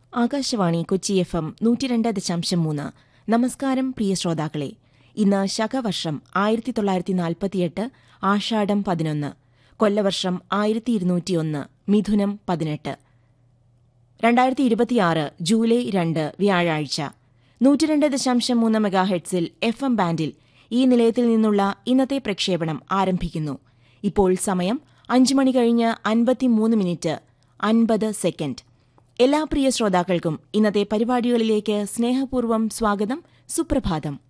Akashvani Kochi F M നൂറ്റിരണ്ട് ദശാംശം മൂന്ന് നമസ്കാരം പ്രിയ ശ്രോതാക്കളെ ഇന്ന് ശകവർഷം ആയിരത്തി തൊള്ളായിരത്തി നാൽപ്പത്തിയെട്ട് ആഷാഢം പതിനൊന്ന് കൊല്ലവർഷം ആയിരത്തി ഇരുന്നൂറ്റിയൊന്ന് മിഥുനം പതിനെട്ട് രണ്ടായിരത്തി ഇരുപത്തിയാറ് ജൂലൈ രണ്ട് വ്യാഴാഴ്ച നൂറ്റിരണ്ട് ദശാംശം മൂന്ന് മെഗാഹെഡ്സിൽ എഫ് എം ബാൻഡിൽ ഈ നിലയത്തിൽ നിന്നുള്ള ഇന്നത്തെ പ്രക്ഷേപണം ആരംഭിക്കുന്നു ഇപ്പോൾ സമയം അഞ്ച് മണി കഴിഞ്ഞ് അൻപത്തിമൂന്ന് മിനിറ്റ് അൻപത് സെക്കൻഡ് എല്ലാ പ്രിയ ശ്രോതാക്കൾക്കും ഇന്നത്തെ പരിപാടികളിലേക്ക് സ്നേഹപൂർവ്വം സ്വാഗതം സുപ്രഭാതം